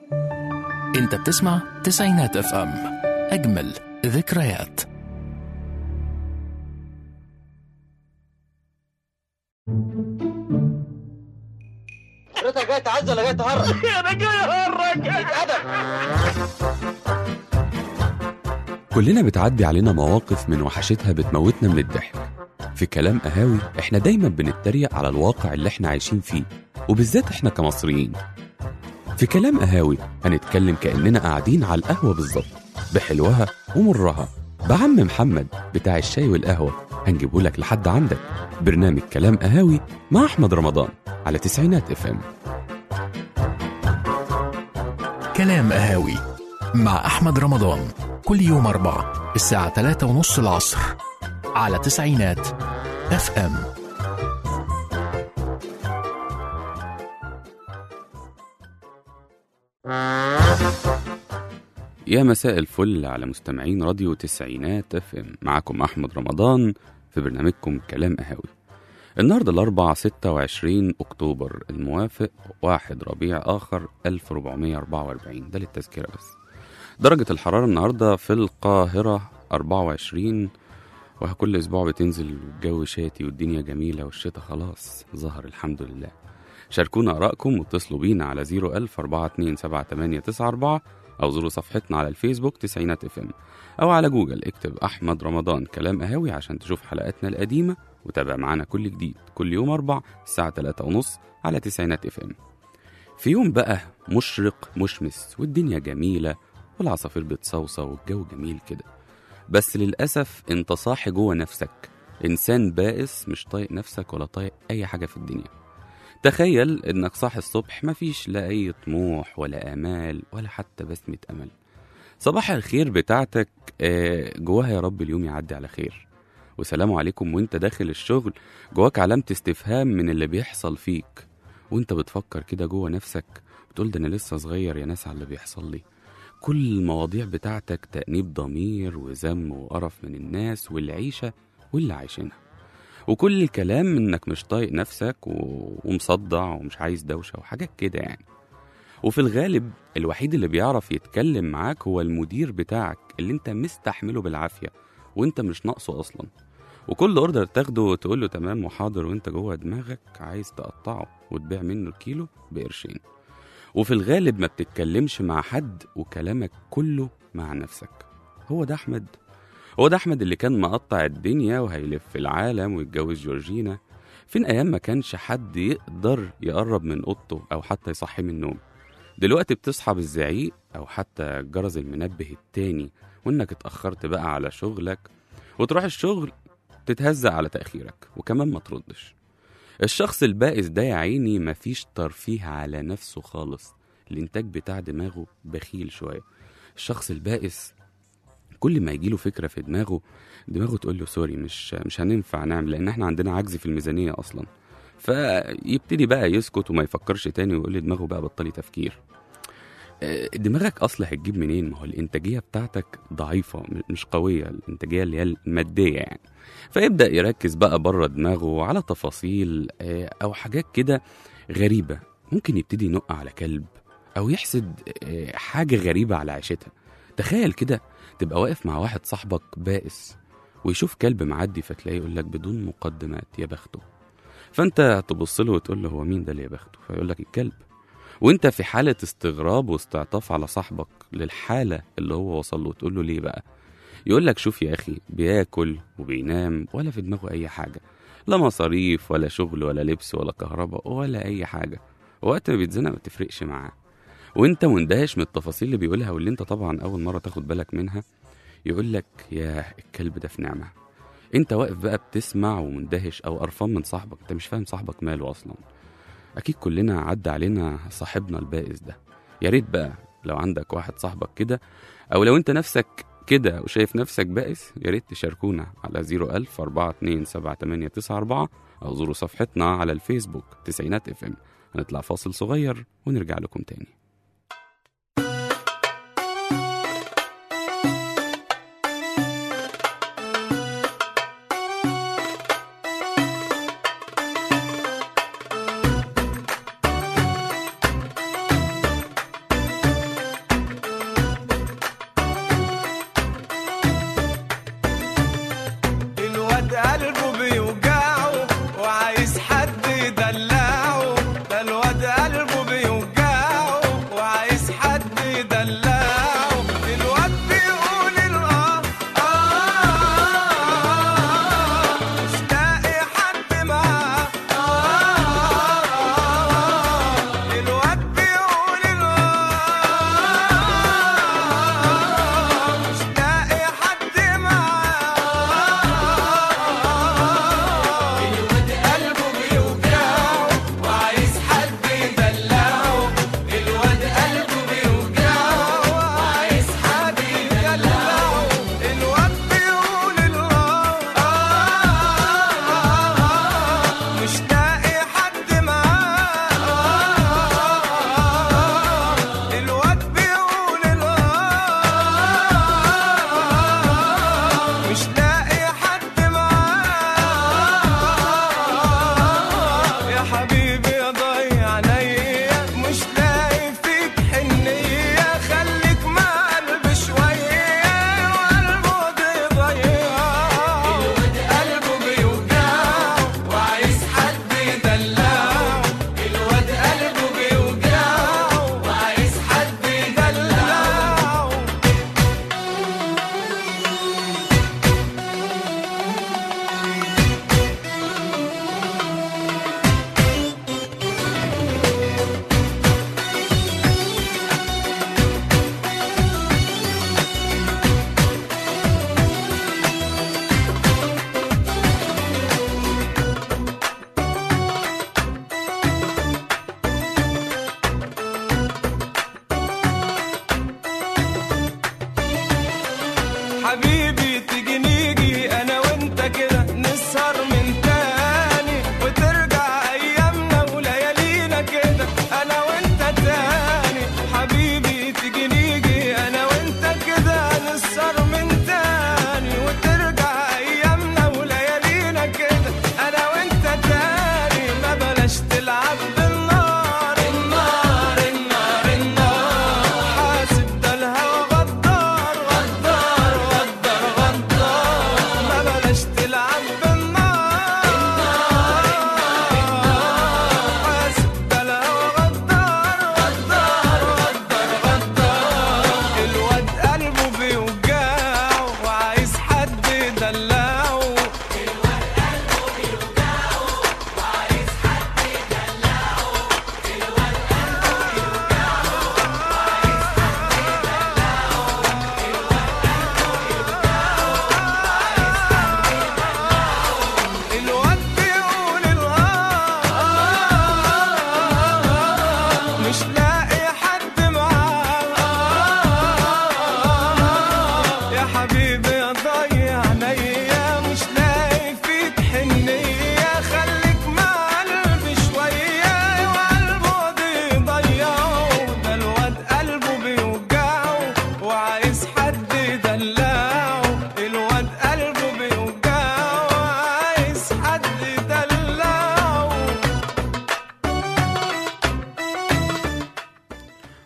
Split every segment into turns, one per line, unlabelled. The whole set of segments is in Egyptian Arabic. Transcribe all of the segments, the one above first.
انت بتسمع تسعينات اف ام اجمل ذكريات
حضرتك جاي تعز ولا جاي تهرج؟ انا جاي اهرج ادب
كلنا بتعدي علينا مواقف من وحشتها بتموتنا من الضحك في كلام قهاوي احنا دايما بنتريق على الواقع اللي احنا عايشين فيه وبالذات احنا كمصريين في كلام قهاوي هنتكلم كأننا قاعدين على القهوة بالظبط بحلوها ومرها بعم محمد بتاع الشاي والقهوة هنجيبه لك لحد عندك برنامج كلام قهاوي مع أحمد رمضان على تسعينات اف ام
كلام قهاوي مع احمد رمضان كل يوم اربعة الساعة 3 ونص العصر على تسعينات اف ام
يا مساء الفل على مستمعين راديو تسعينات اف ام معاكم احمد رمضان في برنامجكم كلام قهاوي النهارده الاربعاء 26 اكتوبر الموافق 1 ربيع اخر 1444 ده للتذكره بس درجه الحراره النهارده في القاهره 24 وكل اسبوع بتنزل والجو شاتي والدنيا جميله والشتاء خلاص ظهر الحمد لله شاركونا ارائكم واتصلوا بينا على 01000 427 او زوروا صفحتنا على الفيسبوك تسعينات اف ام او على جوجل اكتب احمد رمضان كلام قهاوي عشان تشوف حلقاتنا القديمه وتابع معانا كل جديد كل يوم اربع الساعه 3 ونص على تسعينات اف ام في يوم بقى مشرق مشمس والدنيا جميله والعصافير بتصوصو والجو جميل كده بس للاسف انت صاحي جوه نفسك انسان بائس مش طايق نفسك ولا طايق اي حاجه في الدنيا تخيل انك صاحي الصبح مفيش لا اي طموح ولا امال ولا حتى بسمة امل صباح الخير بتاعتك آه، جواها يا رب اليوم يعدي على خير وسلام عليكم وانت داخل الشغل جواك علامة استفهام من اللي بيحصل فيك وانت بتفكر كده جوه نفسك بتقول ده انا لسه صغير يا ناس على اللي بيحصل لي كل المواضيع بتاعتك تأنيب ضمير وذم وقرف من الناس والعيشة واللي عايشينها وكل الكلام انك مش طايق نفسك و... ومصدع ومش عايز دوشه وحاجات كده يعني وفي الغالب الوحيد اللي بيعرف يتكلم معاك هو المدير بتاعك اللي انت مستحمله بالعافيه وانت مش ناقصه اصلا وكل اوردر تاخده تقول له تمام وحاضر وانت جوه دماغك عايز تقطعه وتبيع منه الكيلو بقرشين وفي الغالب ما بتتكلمش مع حد وكلامك كله مع نفسك هو ده احمد هو ده احمد اللي كان مقطع الدنيا وهيلف العالم ويتجوز جورجينا فين ايام ما كانش حد يقدر يقرب من اوضته او حتى يصحيه من النوم دلوقتي بتصحى بالزعيق او حتى جرس المنبه التاني وانك اتاخرت بقى على شغلك وتروح الشغل تتهزق على تاخيرك وكمان ما تردش الشخص البائس ده يا عيني مفيش ترفيه على نفسه خالص الانتاج بتاع دماغه بخيل شويه الشخص البائس كل ما يجيله فكره في دماغه دماغه تقول له سوري مش مش هننفع نعمل لان احنا عندنا عجز في الميزانيه اصلا فيبتدي بقى يسكت وما يفكرش تاني ويقول لدماغه بقى بطلي تفكير آه، دماغك اصل هتجيب منين ما هو الانتاجيه بتاعتك ضعيفه م- مش قويه الانتاجيه اللي هي الماديه يعني فيبدا يركز بقى بره دماغه على تفاصيل آه، او حاجات كده غريبه ممكن يبتدي ينق على كلب او يحسد آه، حاجه غريبه على عيشتها تخيل كده تبقى واقف مع واحد صاحبك بائس ويشوف كلب معدي فتلاقيه يقول لك بدون مقدمات يا بخته فانت تبص له وتقول له هو مين ده اللي يا بخته فيقول لك الكلب وانت في حالة استغراب واستعطاف على صاحبك للحالة اللي هو وصل له تقول له ليه بقى يقول لك شوف يا اخي بياكل وبينام ولا في دماغه اي حاجة لا مصاريف ولا شغل ولا لبس ولا كهرباء ولا اي حاجة وقت ما بيتزنق ما تفرقش معاه وانت مندهش من التفاصيل اللي بيقولها واللي انت طبعا اول مره تاخد بالك منها يقول لك يا الكلب ده في نعمه انت واقف بقى بتسمع ومندهش او قرفان من صاحبك انت مش فاهم صاحبك ماله اصلا اكيد كلنا عدى علينا صاحبنا البائس ده يا ريت بقى لو عندك واحد صاحبك كده او لو انت نفسك كده وشايف نفسك بائس يا ريت تشاركونا على 01000 427 او زوروا صفحتنا على الفيسبوك تسعينات اف ام هنطلع فاصل صغير ونرجع لكم تاني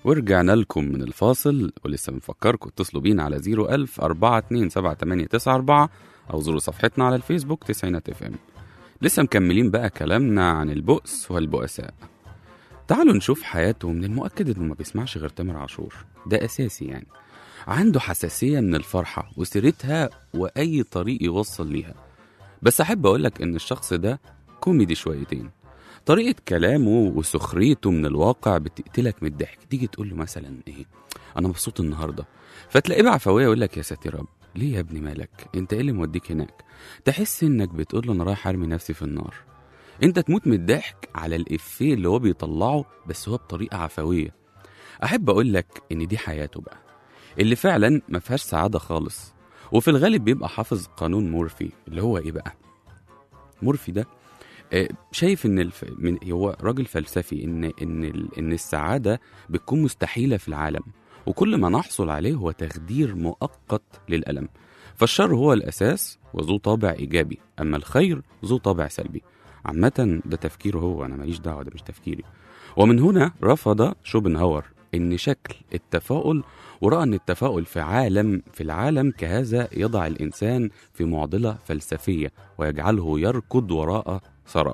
ورجعنا لكم من الفاصل ولسه بنفكركم اتصلوا بينا على 01000 427 أو زوروا صفحتنا على الفيسبوك تسعينات اف ام لسه مكملين بقى كلامنا عن البؤس والبؤساء تعالوا نشوف حياته من المؤكد انه ما بيسمعش غير تامر عاشور ده اساسي يعني عنده حساسية من الفرحة وسيرتها وأي طريق يوصل ليها بس أحب أقولك إن الشخص ده كوميدي شويتين طريقة كلامه وسخريته من الواقع بتقتلك من الضحك تيجي تقول له مثلا إيه أنا مبسوط النهاردة فتلاقيه بعفوية يقول لك يا ساتر رب ليه يا ابني مالك انت ايه اللي موديك هناك تحس انك بتقول له انا رايح ارمي نفسي في النار انت تموت من الضحك على الافيه اللي هو بيطلعه بس هو بطريقه عفويه احب اقول لك ان دي حياته بقى اللي فعلا ما فيهاش سعاده خالص وفي الغالب بيبقى حافظ قانون مورفي اللي هو ايه بقى مورفي ده آه، شايف ان الف... من هو راجل فلسفي ان ان ال... ان السعاده بتكون مستحيله في العالم وكل ما نحصل عليه هو تخدير مؤقت للالم فالشر هو الاساس وذو طابع ايجابي اما الخير ذو طابع سلبي عامة ده تفكيره هو أنا ماليش دعوة ده مش تفكيري ومن هنا رفض شوبنهاور إن شكل التفاؤل ورأى أن التفاؤل في عالم في العالم كهذا يضع الإنسان في معضلة فلسفية ويجعله يركض وراء سراب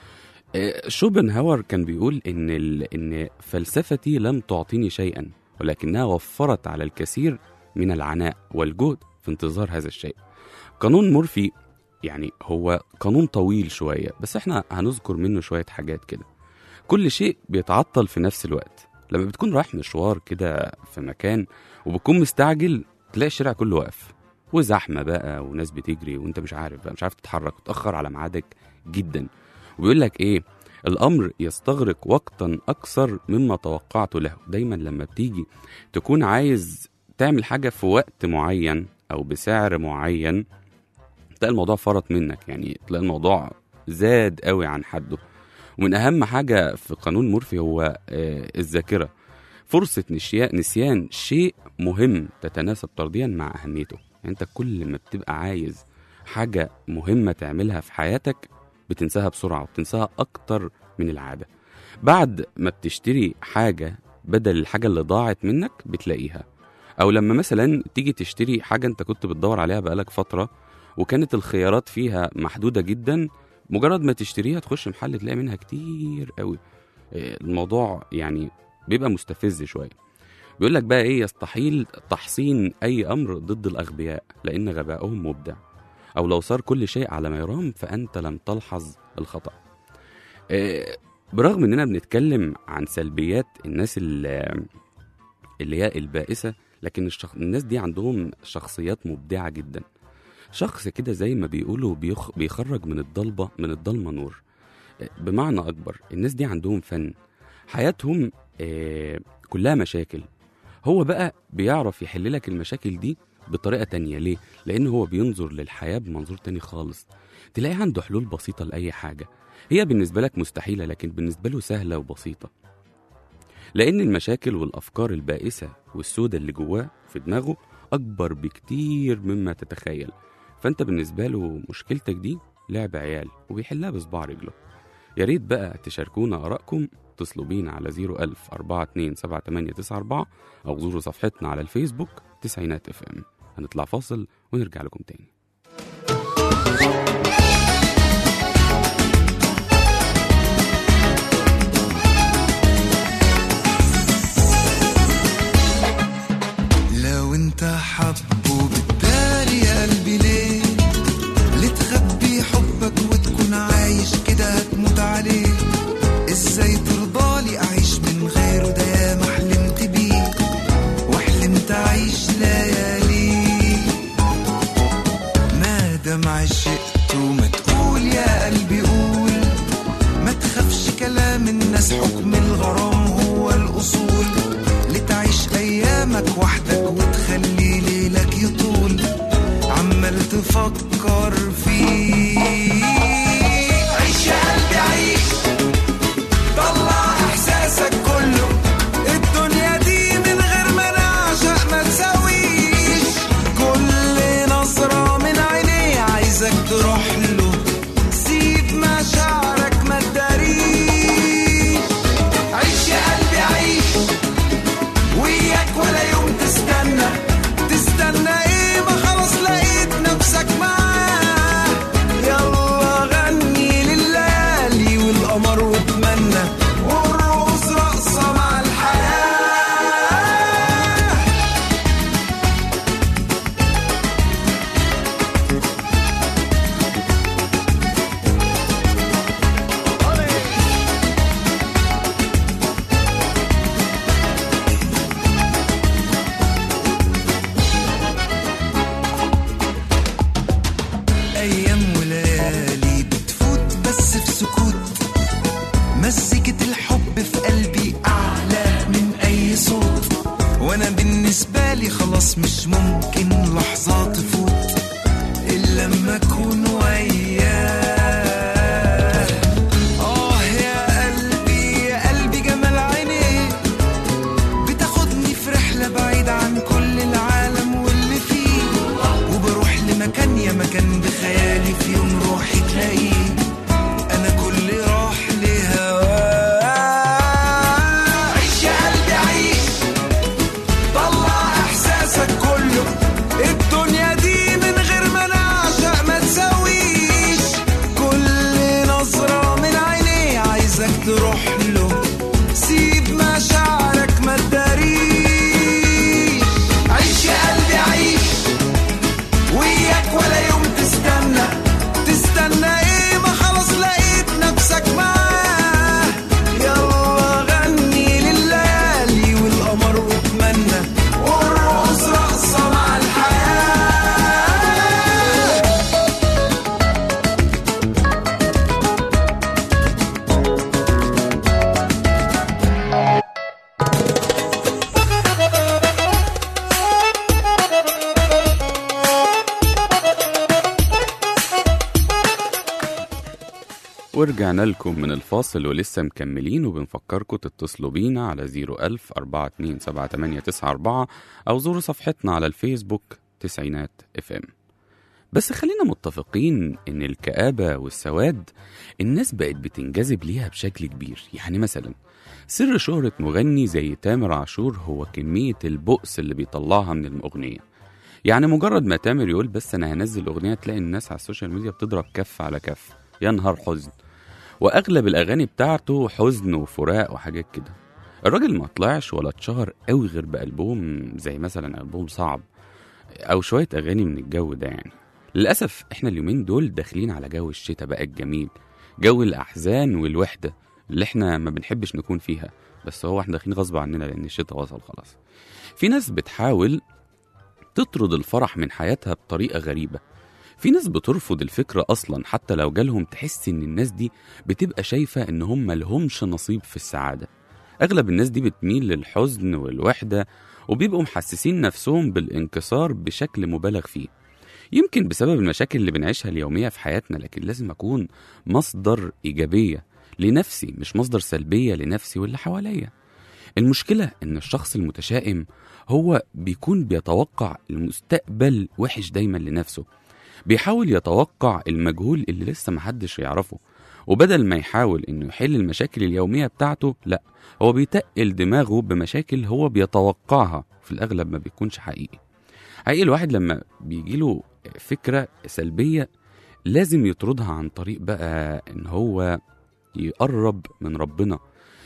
آه، شوبنهاور كان بيقول إن ال... إن فلسفتي لم تعطيني شيئا ولكنها وفرت على الكثير من العناء والجهد في انتظار هذا الشيء قانون مورفي يعني هو قانون طويل شوية بس احنا هنذكر منه شوية حاجات كده كل شيء بيتعطل في نفس الوقت لما بتكون رايح مشوار كده في مكان وبتكون مستعجل تلاقي الشارع كله واقف وزحمة بقى وناس بتجري وانت مش عارف بقى مش عارف تتحرك وتأخر على ميعادك جدا وبيقول لك ايه الأمر يستغرق وقتا أكثر مما توقعت له دايما لما بتيجي تكون عايز تعمل حاجة في وقت معين أو بسعر معين تلاقي الموضوع فرط منك يعني تلاقي الموضوع زاد قوي عن حده ومن اهم حاجه في قانون مورفي هو آه، الذاكره فرصه نسيا- نسيان شيء مهم تتناسب طرديا مع اهميته يعني انت كل ما بتبقى عايز حاجه مهمه تعملها في حياتك بتنساها بسرعه وبتنساها اكتر من العاده بعد ما بتشتري حاجه بدل الحاجه اللي ضاعت منك بتلاقيها او لما مثلا تيجي تشتري حاجه انت كنت بتدور عليها بقالك فتره وكانت الخيارات فيها محدوده جدا مجرد ما تشتريها تخش محل تلاقي منها كتير قوي إيه، الموضوع يعني بيبقى مستفز شويه بيقول لك بقى ايه يستحيل تحصين اي امر ضد الاغبياء لان غبائهم مبدع او لو صار كل شيء على ما يرام فانت لم تلحظ الخطا إيه، برغم اننا بنتكلم عن سلبيات الناس اللي اللي هي البائسه لكن الشخ... الناس دي عندهم شخصيات مبدعه جدا شخص كده زي ما بيقولوا بيخ... بيخرج من الضلبة من الضلمة نور آه، بمعنى أكبر الناس دي عندهم فن حياتهم آه، كلها مشاكل هو بقى بيعرف يحل لك المشاكل دي بطريقة تانية ليه؟ لأن هو بينظر للحياة بمنظور تاني خالص تلاقي عنده حلول بسيطة لأي حاجة هي بالنسبة لك مستحيلة لكن بالنسبة له سهلة وبسيطة لأن المشاكل والأفكار البائسة والسودة اللي جواه في دماغه أكبر بكتير مما تتخيل فانت بالنسبه له مشكلتك دي لعب عيال وبيحلها بصباع رجله يا ريت بقى تشاركونا ارائكم اتصلوا بينا على 01000 427 او زوروا صفحتنا على الفيسبوك تسعينات اف ام هنطلع فاصل ونرجع لكم تاني
لو انت حبه بالتالي يا قلبي ليه ليه تخبي حبك وتكون عايش كده هتموت عليه ازاي ترضالي اعيش من غيره ده يا ما حلمت بيه وحلمت اعيش ليالي ما دام عشقت وما تقول يا قلبي قول ما تخافش كلام الناس حكم الغرام هو الأصول لتعيش أيامك وحدك وتخلي ليلك يطول عمال تفكر فيه عيش يا قلبي عيش طلع إحساسك كله الدنيا دي من غير ما نعشق ما تساويش كل نظرة من عينيه عايزك تروح له سيب مشاعرك ما تداريش عيش يا قلبي عيش بخيالي خلاص مش ممكن لحظة تفوت إلا لما أكون وياه آه يا قلبي يا قلبي جمال عينيك بتاخدني في رحلة بعيدة عن كل العالم واللي فيه وبروح لمكان يا مكان بخيالي في يوم روحي تلاقيه أنا كل راح لهواه عيش يا قلبي عيش طلع إحساسك كله الدنيا دي من غير ما نعشق ما تساويش كل نظرة من عينيه عايزك تروح له سيب مشاعرك ما تداريش عيش يا قلبي عيش وياك ولا يوم تستنى تستنى ايه ما خلاص لقيت نفسك معاه يلا غني لليالي والقمر واتمنى وارقص رقصة مع الحياة
ورجعنا لكم من الفاصل ولسه مكملين وبنفكركم تتصلوا بينا على 01000 427 أو زوروا صفحتنا على الفيسبوك تسعينات اف ام بس خلينا متفقين إن الكآبة والسواد الناس بقت بتنجذب ليها بشكل كبير يعني مثلا سر شهرة مغني زي تامر عاشور هو كمية البؤس اللي بيطلعها من الأغنية يعني مجرد ما تامر يقول بس أنا هنزل أغنية تلاقي الناس على السوشيال ميديا بتضرب كف على كف يا نهار حزن واغلب الاغاني بتاعته حزن وفراق وحاجات كده الراجل ما طلعش ولا اتشهر قوي غير بالبوم زي مثلا البوم صعب او شويه اغاني من الجو ده يعني للاسف احنا اليومين دول داخلين على جو الشتاء بقى الجميل جو الاحزان والوحده اللي احنا ما بنحبش نكون فيها بس هو احنا داخلين غصب عننا لان الشتاء وصل خلاص في ناس بتحاول تطرد الفرح من حياتها بطريقه غريبه في ناس بترفض الفكرة أصلا حتى لو جالهم تحس إن الناس دي بتبقى شايفة إن هم ملهمش نصيب في السعادة أغلب الناس دي بتميل للحزن والوحدة وبيبقوا محسسين نفسهم بالانكسار بشكل مبالغ فيه يمكن بسبب المشاكل اللي بنعيشها اليومية في حياتنا لكن لازم أكون مصدر إيجابية لنفسي مش مصدر سلبية لنفسي واللي حواليا المشكلة إن الشخص المتشائم هو بيكون بيتوقع المستقبل وحش دايما لنفسه بيحاول يتوقع المجهول اللي لسه محدش يعرفه وبدل ما يحاول انه يحل المشاكل اليومية بتاعته لا هو بيتقل دماغه بمشاكل هو بيتوقعها في الاغلب ما بيكونش حقيقي حقيقي الواحد لما بيجيله فكرة سلبية لازم يطردها عن طريق بقى ان هو يقرب من ربنا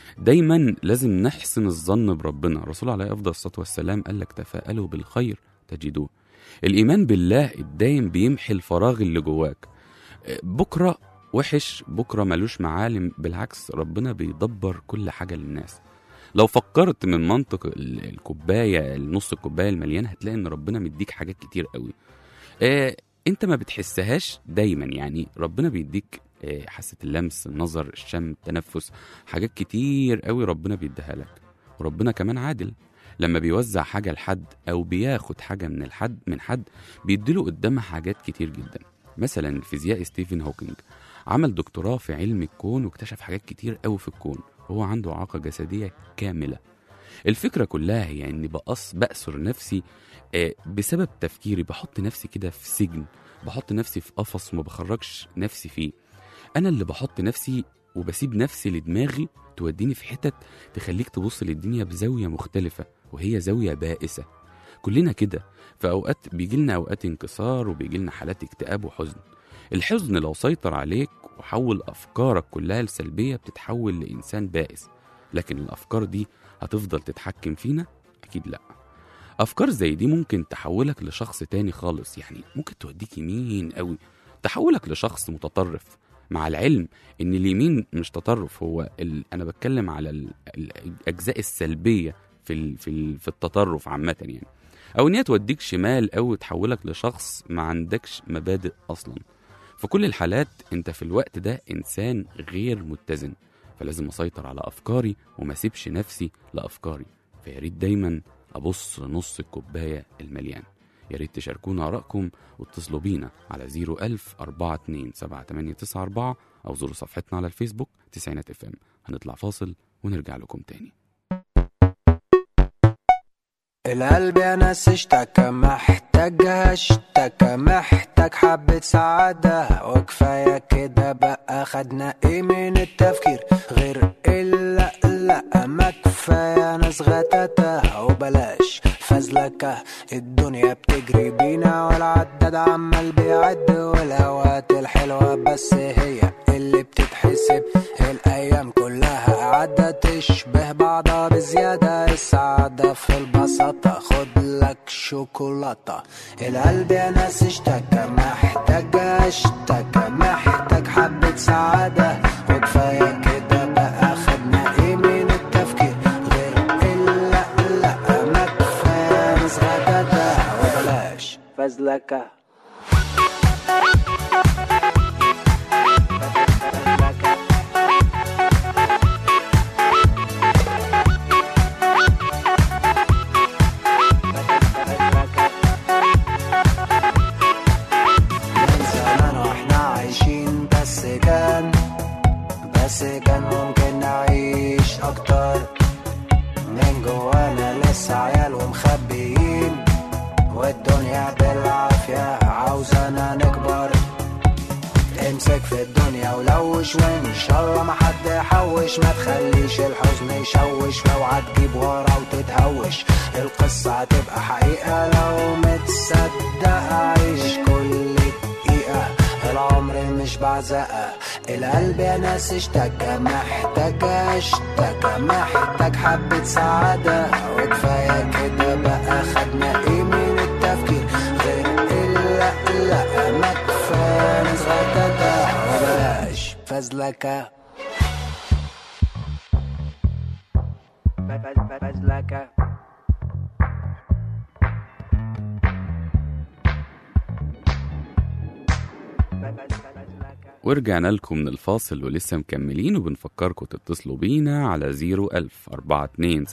دايما لازم نحسن الظن بربنا الرسول عليه افضل الصلاه والسلام قال لك تفاءلوا بالخير تجدوه الايمان بالله الدايم بيمحي الفراغ اللي جواك بكره وحش بكره ملوش معالم بالعكس ربنا بيدبر كل حاجه للناس لو فكرت من منطق ال- الكوبايه النص الكوبايه المليان هتلاقي ان ربنا مديك حاجات كتير قوي آه انت ما بتحسهاش دايما يعني ربنا بيديك آه، حاسه اللمس النظر الشم التنفس حاجات كتير قوي ربنا بيديها لك وربنا كمان عادل لما بيوزع حاجه لحد او بياخد حاجه من الحد من حد بيديله قدامها حاجات كتير جدا مثلا الفيزيائي ستيفن هوكينج عمل دكتوراه في علم الكون واكتشف حاجات كتير قوي في الكون وهو عنده إعاقة جسدية كاملة الفكرة كلها هي إني بقص بأسر نفسي آه، بسبب تفكيري بحط نفسي كده في سجن بحط نفسي في قفص وما بخرجش نفسي فيه أنا اللي بحط نفسي وبسيب نفسي لدماغي توديني في حتت تخليك تبص للدنيا بزاوية مختلفة وهي زاوية بائسة كلنا كده في أوقات بيجيلنا أوقات انكسار وبيجيلنا حالات اكتئاب وحزن الحزن لو سيطر عليك وحول أفكارك كلها السلبية بتتحول لإنسان بائس لكن الأفكار دي هتفضل تتحكم فينا؟ أكيد لأ أفكار زي دي ممكن تحولك لشخص تاني خالص يعني ممكن توديك يمين قوي تحولك لشخص متطرف مع العلم ان اليمين مش تطرف هو ال... انا بتكلم على ال... الاجزاء السلبيه في ال... في ال... في التطرف عامه يعني او ان هي توديك شمال او تحولك لشخص ما عندكش مبادئ اصلا في كل الحالات انت في الوقت ده انسان غير متزن فلازم اسيطر على افكاري وما اسيبش نفسي لافكاري فيا ريت دايما أبص لنص الكوباية المليان يا ريت تشاركونا آرائكم واتصلوا بينا على 01000 42 7894 أو زوروا صفحتنا على الفيسبوك تسعينات اف ام هنطلع فاصل ونرجع لكم تاني
القلب يا ناس اشتكى محتاج اشتكى محتاج حبة سعادة وكفاية كده بقى خدنا ايه من التفكير غير الا لا ما كفاية ناس غتاتة وبلاش فزلكة الدنيا بتجري بينا والعداد عمال بيعد والاوقات الحلوة بس هي اللي بتتحسب الايام كلها قاعدة تشبه بعضها بزيادة السعادة في البساطة خد لك شوكولاتة القلب يا ناس اشتكى محتاج اشتكى محتاج حبة سعادة وكفاية كده بقى خدنا ايه من التفكير غير الا لا ما كفاية ناس غداتة وبلاش فزلكة من زمان واحنا عايشين بس كان بس كان ممكن نعيش اكتر من جوانا لسه عيال ومخبيين والدنيا بالعافية عاوزانا نكبر امسك في الدنيا ولوش وان شاء الله ما حد يحوش ما تخليش الحزن يشوش اوعى تجيب ورا وتتهوش القصة هتبقى حقيقة لو متصدق عيش كل دقيقة العمر مش بعزقة القلب يا ناس اشتكى محتاج اشتكى محتاج حبة سعادة وكفاية كده بقى خدنا ايه من التفكير غير الا لا ما كفاية ناس غداتة وبلاش فزلكة فزلكة
ورجعنا لكم من الفاصل ولسه مكملين وبنفكركم تتصلوا بينا على 01000 42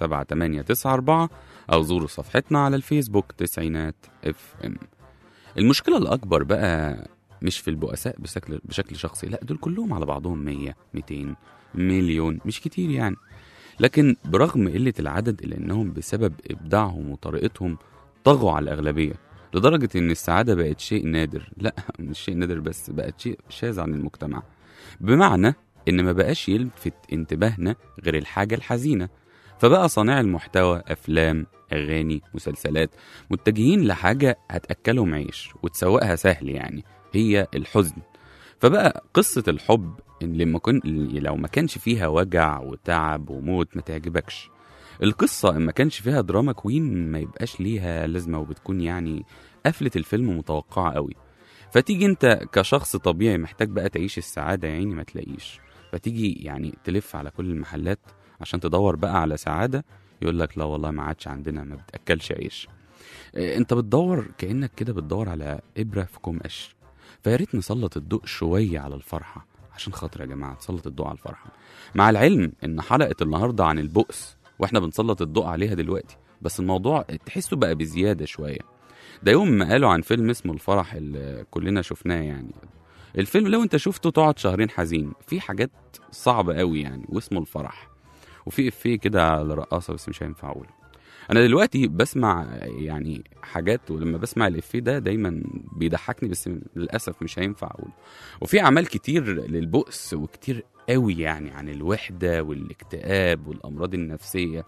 7894 أو زوروا صفحتنا على الفيسبوك تسعينات اف ام المشكلة الأكبر بقى مش في البؤساء بشكل بشكل شخصي لا دول كلهم على بعضهم 100 200 مليون مش كتير يعني لكن برغم قلة العدد إلا إنهم بسبب إبداعهم وطريقتهم طغوا على الأغلبية لدرجة إن السعادة بقت شيء نادر لا مش شيء نادر بس بقت شيء شاذ عن المجتمع بمعنى إن ما بقاش يلفت انتباهنا غير الحاجة الحزينة فبقى صانع المحتوى أفلام أغاني مسلسلات متجهين لحاجة هتأكلهم عيش وتسوقها سهل يعني هي الحزن فبقى قصة الحب إن لما كن لو ما كانش فيها وجع وتعب وموت ما تعجبكش القصة إن ما كانش فيها دراما كوين ما يبقاش ليها لازمة وبتكون يعني قفلة الفيلم متوقعة قوي فتيجي انت كشخص طبيعي محتاج بقى تعيش السعادة يا عيني ما تلاقيش فتيجي يعني تلف على كل المحلات عشان تدور بقى على سعادة يقول لك لا والله ما عادش عندنا ما بتأكلش عيش اه، انت بتدور كأنك كده بتدور على إبرة في كوم قش فيا ريت نسلط الضوء شوية على الفرحة عشان خاطر يا جماعة تسلط الضوء على الفرحة مع العلم ان حلقة النهاردة عن البؤس واحنا بنسلط الضوء عليها دلوقتي بس الموضوع تحسه بقى بزيادة شوية ده يوم ما قالوا عن فيلم اسمه الفرح اللي كلنا شفناه يعني الفيلم لو انت شفته تقعد شهرين حزين في حاجات صعبة قوي يعني واسمه الفرح وفي افيه كده على رقاصة بس مش هينفع اقوله انا دلوقتي بسمع يعني حاجات ولما بسمع الافيه ده دايما بيضحكني بس للاسف مش هينفع اقوله وفي اعمال كتير للبؤس وكتير قوي يعني عن الوحدة والاكتئاب والامراض النفسية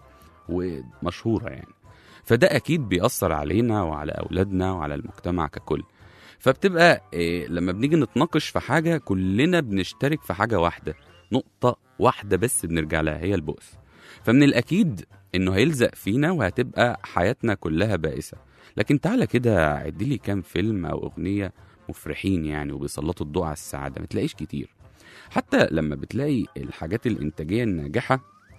ومشهورة يعني فده اكيد بيأثر علينا وعلى اولادنا وعلى المجتمع ككل فبتبقى إيه لما بنيجي نتناقش في حاجة كلنا بنشترك في حاجة واحدة نقطة واحدة بس بنرجع لها هي البؤس فمن الأكيد إنه هيلزق فينا وهتبقى حياتنا كلها بائسة لكن تعالى كده عد لي كام فيلم أو أغنية مفرحين يعني وبيسلطوا الضوء على السعادة ما تلاقيش كتير حتى لما بتلاقي الحاجات الإنتاجية الناجحة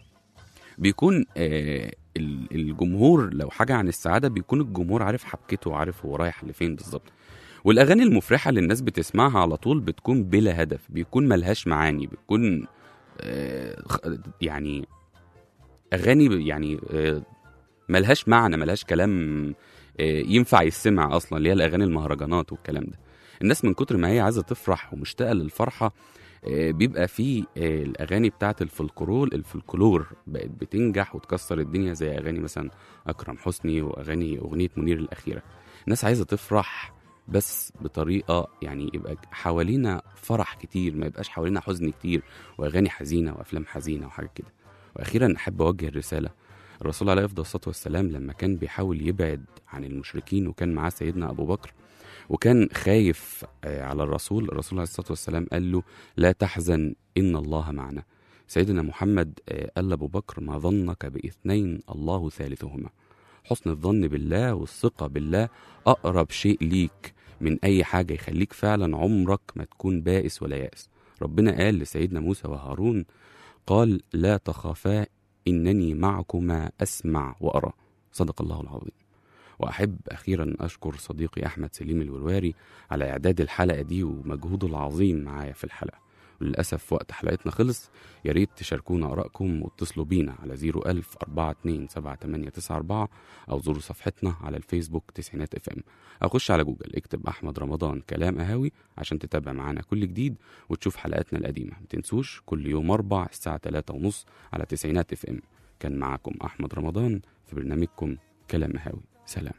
بيكون آه ال- الجمهور لو حاجة عن السعادة بيكون الجمهور عارف حبكته وعارف هو رايح لفين بالظبط والاغاني المفرحه اللي الناس بتسمعها على طول بتكون بلا هدف بيكون ملهاش معاني بتكون آه، خ- يعني اغاني ب- يعني آه، ملهاش معنى ملهاش كلام آه، ينفع يسمع اصلا اللي هي الاغاني المهرجانات والكلام ده الناس من كتر ما هي عايزه تفرح ومشتاقه للفرحه آه، بيبقى في آه، الاغاني بتاعه الفلكلور الفلكلور بقت بتنجح وتكسر الدنيا زي اغاني مثلا اكرم حسني واغاني اغنيه منير الاخيره الناس عايزه تفرح بس بطريقه يعني يبقى حوالينا فرح كتير ما يبقاش حوالينا حزن كتير واغاني حزينه وافلام حزينه وحاجات كده واخيرا احب اوجه الرساله الرسول عليه افضل الصلاه والسلام لما كان بيحاول يبعد عن المشركين وكان معاه سيدنا ابو بكر وكان خايف آه، على الرسول الرسول عليه الصلاه والسلام قال له لا تحزن ان الله معنا سيدنا محمد آه، قال لابو بكر ما ظنك باثنين الله ثالثهما حسن الظن بالله والثقه بالله اقرب شيء ليك من اي حاجه يخليك فعلا عمرك ما تكون بائس ولا يائس ربنا قال لسيدنا موسى وهارون قال لا تخافا انني معكما اسمع وارى صدق الله العظيم واحب اخيرا اشكر صديقي احمد سليم الولواري على اعداد الحلقه دي ومجهوده العظيم معايا في الحلقه وللاسف وقت حلقتنا خلص يا ريت تشاركونا ارائكم واتصلوا بينا على 01000 427 او زوروا صفحتنا على الفيسبوك تسعينات اف ام او خش على جوجل اكتب احمد رمضان كلام قهاوي عشان تتابع معانا كل جديد وتشوف حلقاتنا القديمه ما تنسوش كل يوم اربع الساعه 3 ونص على تسعينات اف ام كان معاكم احمد رمضان في برنامجكم كلام قهاوي سلام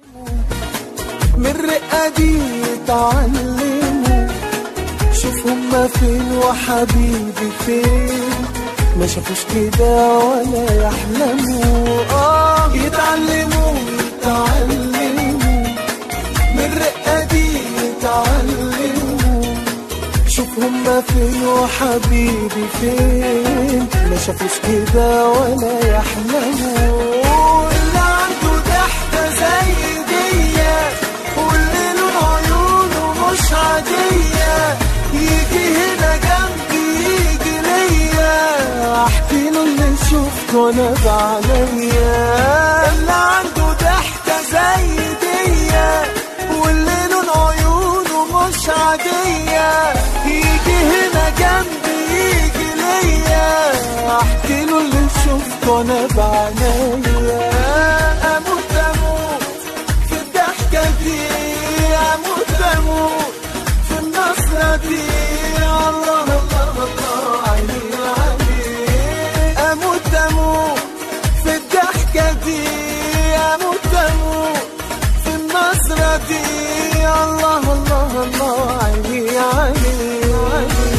من رقادي يتعلموا شوف هما فين وحبيبي فين ما شافوش كده ولا يحلموا اه يتعلموا يتعلموا من رقادي يتعلموا شوف هما فين وحبيبي فين ما شافوش كده ولا يحلموا اللي عنده ضحكة زي دي واللي لون عيونه مش عادية يجي هنا جنبي يجي ليا احكي له اللي شفته وانا بعينيا اللي عنده ضحكة زي دي واللي لون عيونه مش عادية يجي هنا جنبي يجي ليا احكي له اللي شفته وانا بعينيا اموت اموت في الضحكة دي اموت اموت في النصرة دي الله الله الله عيني عيني اموت اموت في الضحكة دي اموت اموت في النصرة دي الله الله الله عيني عيني عيني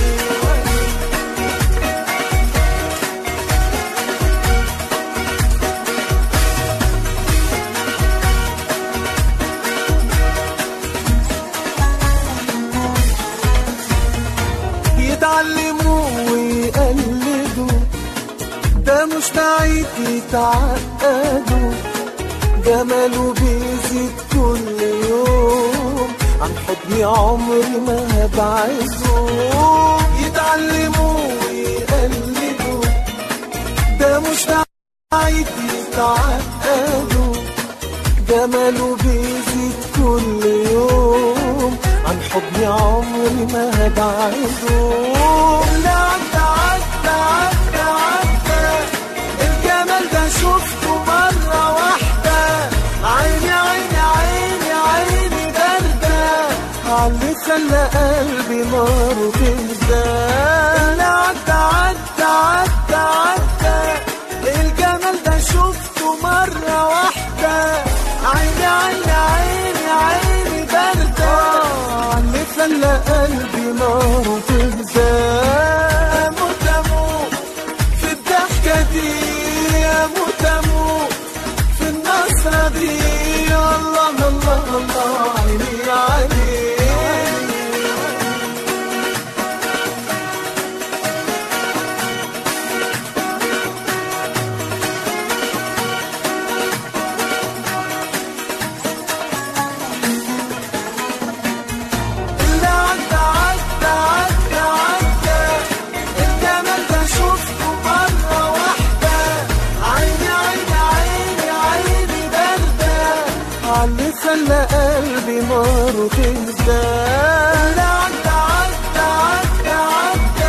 يتعلموا ويقلدوا ده مش بعيد يتعقدوا جماله بيزيد كل يوم عن حضني عمري ما هبعده يتعلموا ويقلدوا ده مش بعيد يتعقدوا جماله بيزيد كل يوم عن حضني عمري ما هبعده اللي عدى عدى عدى عدى الجمال ده شفته مرة واحدة عيني عيني عيني عيني باردة عاللي خلى قلبي نار تهدى اللي عدى عدى عدى عدى الجمال ده شفته مرة واحدة عيني عيني عيني عيني باردة اللي خلى قلبي نار تهدى أموت أموت في الضحكة دي أموت أموت في النصرة دي الله الله الله عيني عيني اللي عدى عدى عدى عدى الجمال ده شفته مرة واحدة عيني عيني عيني عيني باردة عاللي خلى قلبي نار تهدى اللي عدى عدى عدى عدى